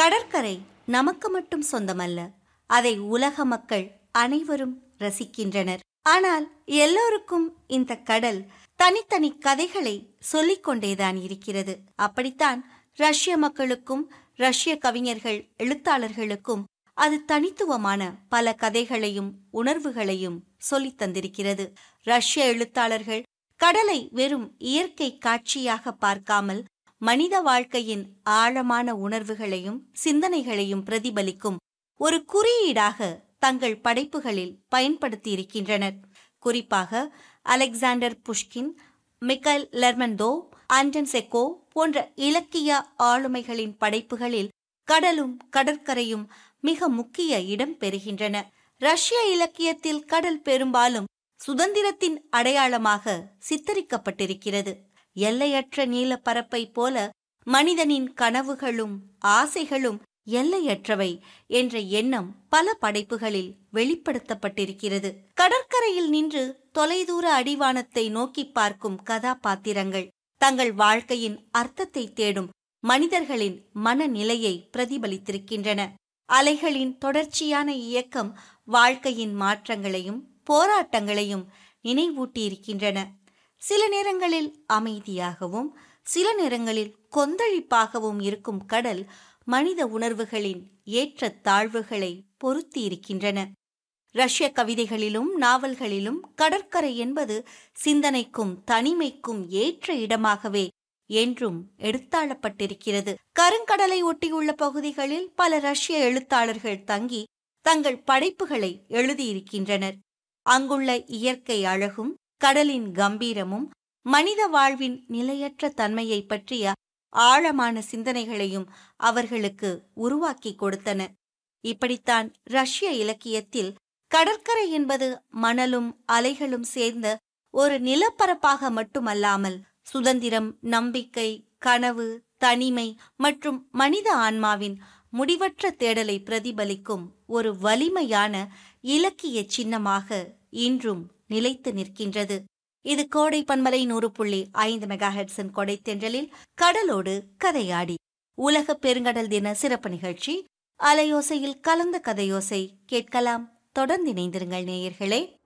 கடற்கரை நமக்கு மட்டும் சொந்தமல்ல அதை உலக மக்கள் அனைவரும் ரசிக்கின்றனர் ஆனால் எல்லோருக்கும் இந்த கடல் தனித்தனி கதைகளை சொல்லிக் கொண்டேதான் இருக்கிறது அப்படித்தான் ரஷ்ய மக்களுக்கும் ரஷ்ய கவிஞர்கள் எழுத்தாளர்களுக்கும் அது தனித்துவமான பல கதைகளையும் உணர்வுகளையும் சொல்லித் தந்திருக்கிறது ரஷ்ய எழுத்தாளர்கள் கடலை வெறும் இயற்கை காட்சியாக பார்க்காமல் மனித வாழ்க்கையின் ஆழமான உணர்வுகளையும் சிந்தனைகளையும் பிரதிபலிக்கும் ஒரு குறியீடாக தங்கள் படைப்புகளில் பயன்படுத்தியிருக்கின்றனர் குறிப்பாக Alexander Pushkin Mikhail Lermontov Anton Chekhov போன்ற இலக்கிய ஆளுமைகளின் படைப்புகளில் கடலும் கடற்கரையும் மிக முக்கிய இடம் பெறுகின்றன ரஷ்ய இலக்கியத்தில் கடல் பெரும்பாலும் சுதந்திரத்தின் அடையாளமாக சித்தரிக்கப்பட்டிருக்கிறது எல்லையற்ற நீலப்பரப்பை போல மனிதனின் கனவுகளும் ஆசைகளும் எல்லையற்றவை என்ற எண்ணம் பல படைப்புகளில் வெளிப்படுத்தப்பட்டிருக்கிறது கடற்கரையில் நின்று தொலைதூர அடிவானத்தை நோக்கி பார்க்கும் கதாபாத்திரங்கள் தங்கள் வாழ்க்கையின் அர்த்தத்தை தேடும் மனிதர்களின் மனநிலையை பிரதிபலித்திருக்கின்றன அலைகளின் தொடர்ச்சியான இயக்கம் வாழ்க்கையின் மாற்றங்களையும் போராட்டங்களையும் நினைவூட்டியிருக்கின்றன சில நேரங்களில் அமைதியாகவும் சில நேரங்களில் கொந்தளிப்பாகவும் இருக்கும் கடல் மனித உணர்வுகளின் ஏற்ற தாழ்வுகளை பொருத்தி இருக்கின்றன ரஷ்ய கவிதைகளிலும் நாவல்களிலும் கடற்கரை என்பது சிந்தனைக்கும் தனிமைக்கும் ஏற்ற இடமாகவே என்றும் எடுத்தாளப்பட்டிருக்கிறது கருங்கடலை ஒட்டியுள்ள பகுதிகளில் பல ரஷ்ய எழுத்தாளர்கள் தங்கி தங்கள் படைப்புகளை எழுதியிருக்கின்றனர் அங்குள்ள இயற்கை அழகும் கடலின் கம்பீரமும் மனித வாழ்வின் நிலையற்ற தன்மையை பற்றிய ஆழமான சிந்தனைகளையும் அவர்களுக்கு உருவாக்கி கொடுத்தன இப்படித்தான் ரஷ்ய இலக்கியத்தில் கடற்கரை என்பது மணலும் அலைகளும் சேர்ந்த ஒரு நிலப்பரப்பாக மட்டுமல்லாமல் சுதந்திரம் நம்பிக்கை கனவு தனிமை மற்றும் மனித ஆன்மாவின் முடிவற்ற தேடலை பிரதிபலிக்கும் ஒரு வலிமையான இலக்கிய சின்னமாக இன்றும் நிலைத்து நிற்கின்றது இது கோடை பன்மலை நூறு புள்ளி ஐந்து மெகாஹெட்ஸின் கொடை தென்றலில் கடலோடு கதையாடி உலக பெருங்கடல் தின சிறப்பு நிகழ்ச்சி அலையோசையில் கலந்த கதையோசை கேட்கலாம் தொடர்ந்து இணைந்திருங்கள் நேயர்களே